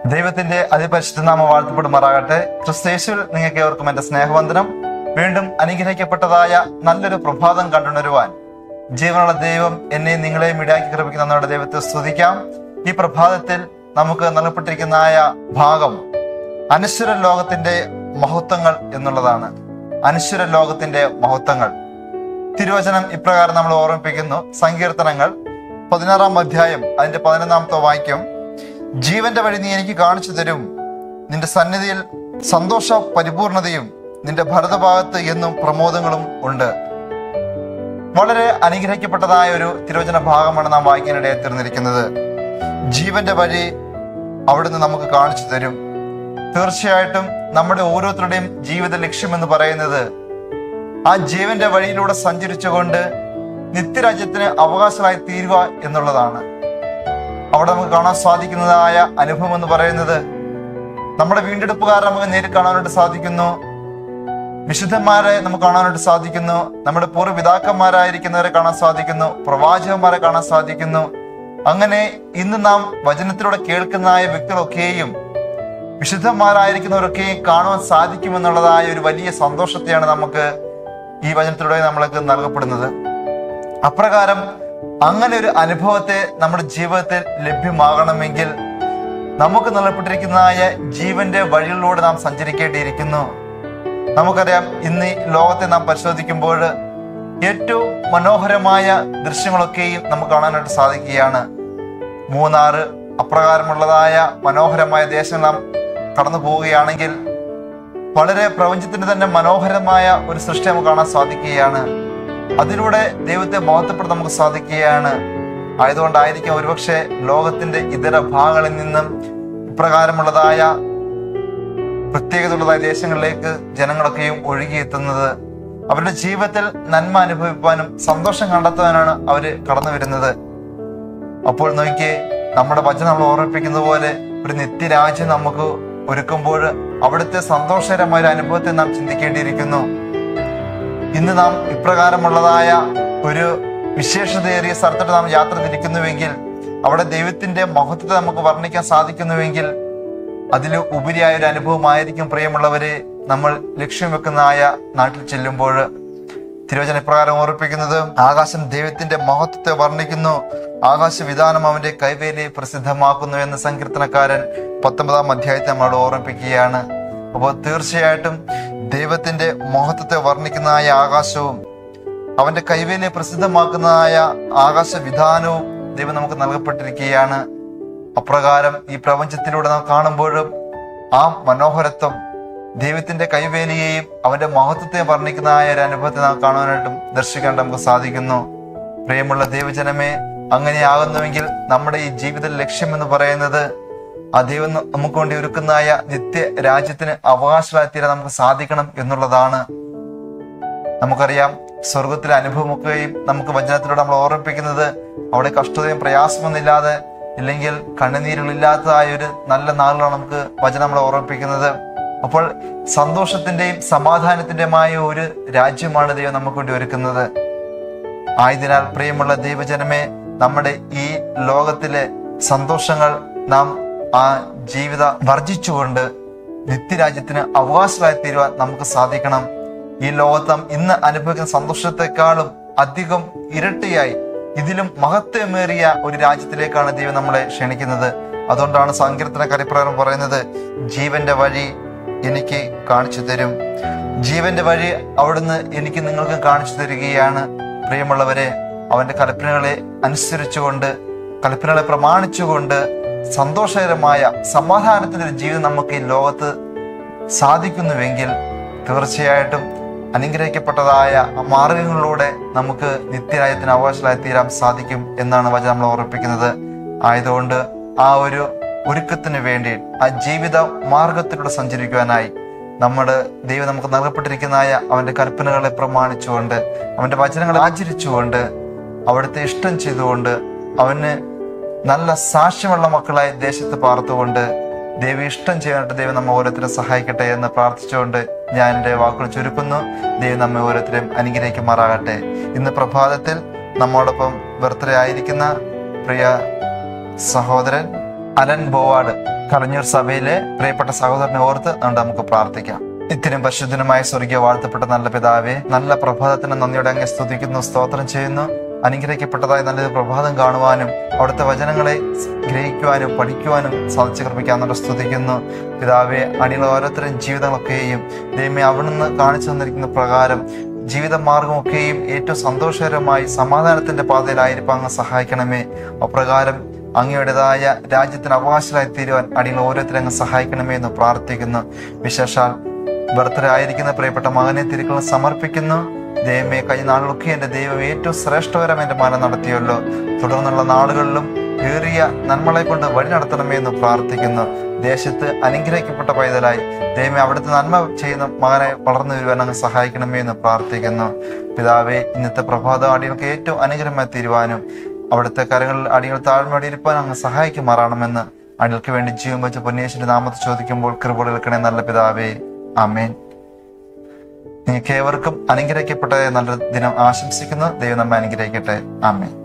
ദൈവത്തിന്റെ അതിപരിശുദ്ധ നാമം വാഴ്ത്തപ്പെടുമാറാകട്ടെ ക്രിസ്തേശുവിൽ നിങ്ങൾക്ക് ഏവർക്കും എന്റെ സ്നേഹവന്ദനം വീണ്ടും അനുഗ്രഹിക്കപ്പെട്ടതായ നല്ലൊരു പ്രഭാതം കണ്ടുണരുവാൻ ജീവനുള്ള ദൈവം എന്നെ നിങ്ങളെയും ഇടാക്കി കൃപിക്കുന്ന നമ്മുടെ ദൈവത്തെ സ്തുതിക്കാം ഈ പ്രഭാതത്തിൽ നമുക്ക് നൽകപ്പെട്ടിരിക്കുന്നതായ ഭാഗം അനശ്വര ലോകത്തിന്റെ മഹത്വങ്ങൾ എന്നുള്ളതാണ് അനശ്വര ലോകത്തിന്റെ മഹത്വങ്ങൾ തിരുവചനം ഇപ്രകാരം നമ്മൾ ഓർമ്മിപ്പിക്കുന്നു സങ്കീർത്തനങ്ങൾ പതിനാറാം അധ്യായം അതിന്റെ പതിനൊന്നാമത്തെ വാക്യം ജീവന്റെ വഴി നീ എനിക്ക് കാണിച്ചു തരും നിന്റെ സന്നിധിയിൽ സന്തോഷ പരിപൂർണതയും നിന്റെ ഭരതഭാഗത്ത് എന്നും പ്രമോദങ്ങളും ഉണ്ട് വളരെ അനുഗ്രഹിക്കപ്പെട്ടതായ ഒരു തിരുവചന ഭാഗമാണ് നാം വായിക്കാനിടയിൽ തീർന്നിരിക്കുന്നത് ജീവന്റെ വഴി അവിടുന്ന് നമുക്ക് കാണിച്ചു തരും തീർച്ചയായിട്ടും നമ്മുടെ ഓരോരുത്തരുടെയും ജീവിത ലക്ഷ്യം എന്ന് പറയുന്നത് ആ ജീവന്റെ വഴിയിലൂടെ സഞ്ചരിച്ചുകൊണ്ട് നിത്യരാജ്യത്തിന് അവകാശമായി തീരുക എന്നുള്ളതാണ് അവിടെ നമുക്ക് കാണാൻ സാധിക്കുന്നതായ അനുഭവം എന്ന് പറയുന്നത് നമ്മുടെ വീണ്ടെടുപ്പുകാരെ നമുക്ക് നേരിൽ കാണാനായിട്ട് സാധിക്കുന്നു വിശുദ്ധന്മാരെ നമുക്ക് കാണാനായിട്ട് സാധിക്കുന്നു നമ്മുടെ പൂർവ്വപിതാക്കന്മാരായിരിക്കുന്നവരെ കാണാൻ സാധിക്കുന്നു പ്രവാചകന്മാരെ കാണാൻ സാധിക്കുന്നു അങ്ങനെ ഇന്ന് നാം വചനത്തിലൂടെ കേൾക്കുന്നതായ വ്യക്തികളൊക്കെയും വിശുദ്ധന്മാരായിരിക്കുന്നവരൊക്കെയും കാണുവാൻ സാധിക്കുമെന്നുള്ളതായ ഒരു വലിയ സന്തോഷത്തെയാണ് നമുക്ക് ഈ വചനത്തിലൂടെ നമ്മൾക്ക് നൽകപ്പെടുന്നത് അപ്രകാരം അങ്ങനെ ഒരു അനുഭവത്തെ നമ്മുടെ ജീവിതത്തിൽ ലഭ്യമാകണമെങ്കിൽ നമുക്ക് നൽകപ്പെട്ടിരിക്കുന്നതായ ജീവന്റെ വഴികളിലൂടെ നാം സഞ്ചരിക്കേണ്ടിയിരിക്കുന്നു നമുക്കറിയാം ഇന്ന് ഈ ലോകത്തെ നാം പരിശോധിക്കുമ്പോൾ ഏറ്റവും മനോഹരമായ ദൃശ്യങ്ങളൊക്കെയും നമുക്ക് കാണാനായിട്ട് സാധിക്കുകയാണ് മൂന്നാറ് അപ്രകാരമുള്ളതായ മനോഹരമായ ദേശങ്ങൾ നാം കടന്നു പോവുകയാണെങ്കിൽ വളരെ പ്രപഞ്ചത്തിന് തന്നെ മനോഹരമായ ഒരു സൃഷ്ടി നമുക്ക് കാണാൻ സാധിക്കുകയാണ് അതിലൂടെ ദൈവത്തെ മഹത്വപ്പെടുത്താൻ നമുക്ക് സാധിക്കുകയാണ് ആയതുകൊണ്ടായിരിക്കും ഒരുപക്ഷെ ലോകത്തിന്റെ ഇതര ഭാഗങ്ങളിൽ നിന്നും ഇപ്രകാരമുള്ളതായ പ്രത്യേകതയുള്ളതായ ദേശങ്ങളിലേക്ക് ജനങ്ങളൊക്കെയും ഒഴുകിയെത്തുന്നത് അവരുടെ ജീവിതത്തിൽ നന്മ അനുഭവിപ്പാനും സന്തോഷം കണ്ടെത്താനാണ് അവര് കടന്നു വരുന്നത് അപ്പോൾ നോക്കിയേ നമ്മുടെ വചനം നമ്മൾ ഓർമ്മിപ്പിക്കുന്ന പോലെ ഒരു നിത്യരാജ്യം നമുക്ക് ഒരുക്കുമ്പോൾ അവിടുത്തെ സന്തോഷകരമായ ഒരു അനുഭവത്തെ നാം ചിന്തിക്കേണ്ടിയിരിക്കുന്നു ഇന്ന് നാം ഇപ്രകാരമുള്ളതായ ഒരു വിശേഷതയേറിയ സ്ഥലത്തോട്ട് നാം യാത്ര തിരിക്കുന്നുവെങ്കിൽ അവിടെ ദൈവത്തിന്റെ മഹത്വത്തെ നമുക്ക് വർണ്ണിക്കാൻ സാധിക്കുന്നുവെങ്കിൽ അതിൽ ഉപരിയായ ഒരു അനുഭവമായിരിക്കും പ്രിയമുള്ളവരെ നമ്മൾ ലക്ഷ്യം വെക്കുന്നതായ നാട്ടിൽ ചെല്ലുമ്പോൾ തിരുവചന പ്രകാരം ഓർപ്പിക്കുന്നത് ആകാശം ദൈവത്തിന്റെ മഹത്വത്തെ വർണ്ണിക്കുന്നു ആകാശ വിധാനം അവന്റെ കൈവേലി പ്രസിദ്ധമാക്കുന്നു എന്ന് സങ്കീർത്തനക്കാരൻ പത്തൊമ്പതാം അധ്യായത്തെ നമ്മളോട് ഓർമ്മിപ്പിക്കുകയാണ് അപ്പോൾ തീർച്ചയായിട്ടും ദൈവത്തിന്റെ മഹത്വത്തെ വർണ്ണിക്കുന്നതായ ആകാശവും അവന്റെ കൈവേലിയെ പ്രസിദ്ധമാക്കുന്നതായ ആകാശ വിധാനവും ദൈവം നമുക്ക് നൽകപ്പെട്ടിരിക്കുകയാണ് അപ്രകാരം ഈ പ്രപഞ്ചത്തിലൂടെ നാം കാണുമ്പോഴും ആ മനോഹരത്വം ദൈവത്തിന്റെ കൈവേലിയെയും അവന്റെ മഹത്വത്തെയും വർണ്ണിക്കുന്നതായ ഒരു അനുഭവത്തെ നാം കാണുവാനായിട്ടും ദർശിക്കാൻ നമുക്ക് സാധിക്കുന്നു പ്രിയമുള്ള ദൈവജനമേ അങ്ങനെയാകുന്നുവെങ്കിൽ നമ്മുടെ ഈ ജീവിത ലക്ഷ്യം എന്ന് പറയുന്നത് ആ ദൈവം നമുക്ക് വേണ്ടി ഒരുക്കുന്നതായ നിത്യ രാജ്യത്തിന് അവകാശമായിത്തീരാൻ നമുക്ക് സാധിക്കണം എന്നുള്ളതാണ് നമുക്കറിയാം സ്വർഗത്തിലെ അനുഭവമൊക്കെയും നമുക്ക് വചനത്തിലൂടെ നമ്മൾ ഓർമ്മിപ്പിക്കുന്നത് അവിടെ കഷ്ടതയും പ്രയാസമൊന്നുമില്ലാതെ ഇല്ലെങ്കിൽ കണ്ണുനീരുകളില്ലാത്തതായ ഒരു നല്ല നാളുകളാണ് നമുക്ക് വചനം നമ്മളെ ഓർമ്മിപ്പിക്കുന്നത് അപ്പോൾ സന്തോഷത്തിന്റെയും സമാധാനത്തിന്റെയുമായ ഒരു രാജ്യമാണ് ദൈവം നമുക്ക് വേണ്ടി ഒരുക്കുന്നത് ആയതിനാൽ പ്രിയമുള്ള ദൈവജനമേ നമ്മുടെ ഈ ലോകത്തിലെ സന്തോഷങ്ങൾ നാം ആ ജീവിത വർജിച്ചുകൊണ്ട് നിത്യരാജ്യത്തിന് അവകാശമായി തീരുവാൻ നമുക്ക് സാധിക്കണം ഈ ലോകത്തം ഇന്ന് അനുഭവിക്കുന്ന സന്തോഷത്തെക്കാളും അധികം ഇരട്ടിയായി ഇതിലും മഹത്വമേറിയ ഒരു രാജ്യത്തിലേക്കാണ് ദൈവം നമ്മളെ ക്ഷണിക്കുന്നത് അതുകൊണ്ടാണ് സങ്കീർത്തന കരിപ്രകാരം പറയുന്നത് ജീവന്റെ വഴി എനിക്ക് കാണിച്ചു തരും ജീവന്റെ വഴി അവിടുന്ന് എനിക്ക് നിങ്ങൾക്ക് കാണിച്ചു തരികയാണ് പ്രിയമുള്ളവരെ അവന്റെ കൽപ്പനകളെ അനുസരിച്ചുകൊണ്ട് കൽപ്പനകളെ പ്രമാണിച്ചുകൊണ്ട് സന്തോഷകരമായ സമാധാനത്തിന്റെ ഒരു ജീവിതം നമുക്ക് ഈ ലോകത്ത് സാധിക്കുന്നുവെങ്കിൽ തീർച്ചയായിട്ടും അനുഗ്രഹിക്കപ്പെട്ടതായ ആ മാർഗങ്ങളിലൂടെ നമുക്ക് നിത്യരാജ്യത്തിന് അവകാശമായി തീരാൻ സാധിക്കും എന്നാണ് വചനം നമ്മൾ ഓർമ്മിപ്പിക്കുന്നത് ആയതുകൊണ്ട് ആ ഒരു ഒരുക്കത്തിന് വേണ്ടി ആ ജീവിത മാർഗത്തിലൂടെ സഞ്ചരിക്കുവാനായി നമ്മുടെ ദൈവം നമുക്ക് നൽകപ്പെട്ടിരിക്കുന്നതായ അവന്റെ കൽപ്പനകളെ പ്രമാണിച്ചുകൊണ്ട് അവന്റെ വചനങ്ങളെ ആചരിച്ചുകൊണ്ട് അവിടുത്തെ ഇഷ്ടം ചെയ്തുകൊണ്ട് അവന് നല്ല സാക്ഷ്യമുള്ള മക്കളായി ദേശത്ത് പാർത്തുകൊണ്ട് ദൈവം ഇഷ്ടം ചെയ്യാനായിട്ട് ദൈവം നമ്മെ ഓരോരുത്തരും സഹായിക്കട്ടെ എന്ന് പ്രാർത്ഥിച്ചുകൊണ്ട് ഞാൻ എൻ്റെ വാക്കുകൾ ചുരുക്കുന്നു ദൈവം നമ്മെ ഓരോരുത്തരും അനുഗ്രഹിക്കുമാറാകട്ടെ ഇന്ന് പ്രഭാതത്തിൽ നമ്മോടൊപ്പം ബർത്ത്ഡേ ആയിരിക്കുന്ന പ്രിയ സഹോദരൻ അലൻ ബോവാഡ് കലഞ്ഞൂർ സഭയിലെ പ്രിയപ്പെട്ട സഹോദരനെ ഓർത്ത് അതുകൊണ്ട് നമുക്ക് പ്രാർത്ഥിക്കാം ഇത്തിനും പരിശുദ്ധനുമായ സ്വർഗീയ വാഴ്ത്തപ്പെട്ട നല്ല പിതാവേ നല്ല പ്രഭാതത്തിന് നന്ദിയോടെ അങ്ങ് സ്തുതിക്കുന്നു സ്തോത്രം ചെയ്യുന്നു അനുഗ്രഹിക്കപ്പെട്ടതായ നല്ലൊരു പ്രഭാതം കാണുവാനും അവിടുത്തെ വചനങ്ങളെ ഗ്രഹിക്കുവാനും പഠിക്കുവാനും സാധിച്ചു കൃപിക്കാന്നുള്ള സ്തുതിക്കുന്നു പിതാവെ അണികൾ ഓരോരുത്തരും ജീവിതങ്ങളൊക്കെയും ദൈവമേ അവിടുന്ന് കാണിച്ചു തന്നിരിക്കുന്ന പ്രകാരം ജീവിത മാർഗമൊക്കെയും ഏറ്റവും സന്തോഷകരമായി സമാധാനത്തിന്റെ പാതയിലായിരിക്കും അങ്ങ് സഹായിക്കണമേ അപ്രകാരം അങ്ങയുടേതായ രാജ്യത്തിന് അവകാശമായി തീരുവാൻ അടിയിൽ ഓരോരുത്തരും അങ്ങ് സഹായിക്കണമേ എന്ന് പ്രാർത്ഥിക്കുന്നു വിശേഷാൽ ബർത്ത്ഡേ ആയിരിക്കുന്ന പ്രിയപ്പെട്ട മകനെ തിരുക്കളും സമർപ്പിക്കുന്നു ദൈവമേ കഴിഞ്ഞ നാളിലൊക്കെ എൻ്റെ ദൈവം ഏറ്റവും ശ്രേഷ്ഠകരം എൻ്റെ മനം നടത്തിയല്ലോ തുടർന്നുള്ള നാളുകളിലും ഏറിയ നന്മളെ കൊണ്ട് വഴി നടത്തണമേ എന്ന് പ്രാർത്ഥിക്കുന്നു ദേശത്ത് അനുഗ്രഹിക്കപ്പെട്ട പൈതലായി ദൈവമേ അവിടുത്തെ നന്മ ചെയ്യുന്ന മകനെ വളർന്നു വരുവാൻ അങ്ങ് സഹായിക്കണമേ എന്ന് പ്രാർത്ഥിക്കുന്നു പിതാവെ ഇന്നത്തെ പ്രഭാത അടികൾക്ക് ഏറ്റവും അനുഗ്രഹമായി തീരുവാനും അവിടുത്തെ കരങ്ങളിൽ അടികൾ താഴ്മടിയിരിക്കാൻ അങ്ങ് സഹായിക്കുമാറാണമെന്ന് അടികൾക്ക് വേണ്ടി ജീവൻ വെച്ച് പൊന്നേശ്വരി നാമത്തെ ചോദിക്കുമ്പോൾ കൃപകളെടുക്കണേ നല്ല പിതാവേ ആമേൻ നിങ്ങൾക്ക് ഏവർക്കും അനുഗ്രഹിക്കപ്പെട്ട നല്ലൊരു ദിനം ആശംസിക്കുന്നു ദൈവം നമ്മെ അനുഗ്രഹിക്കട്ടെ ആമേൻ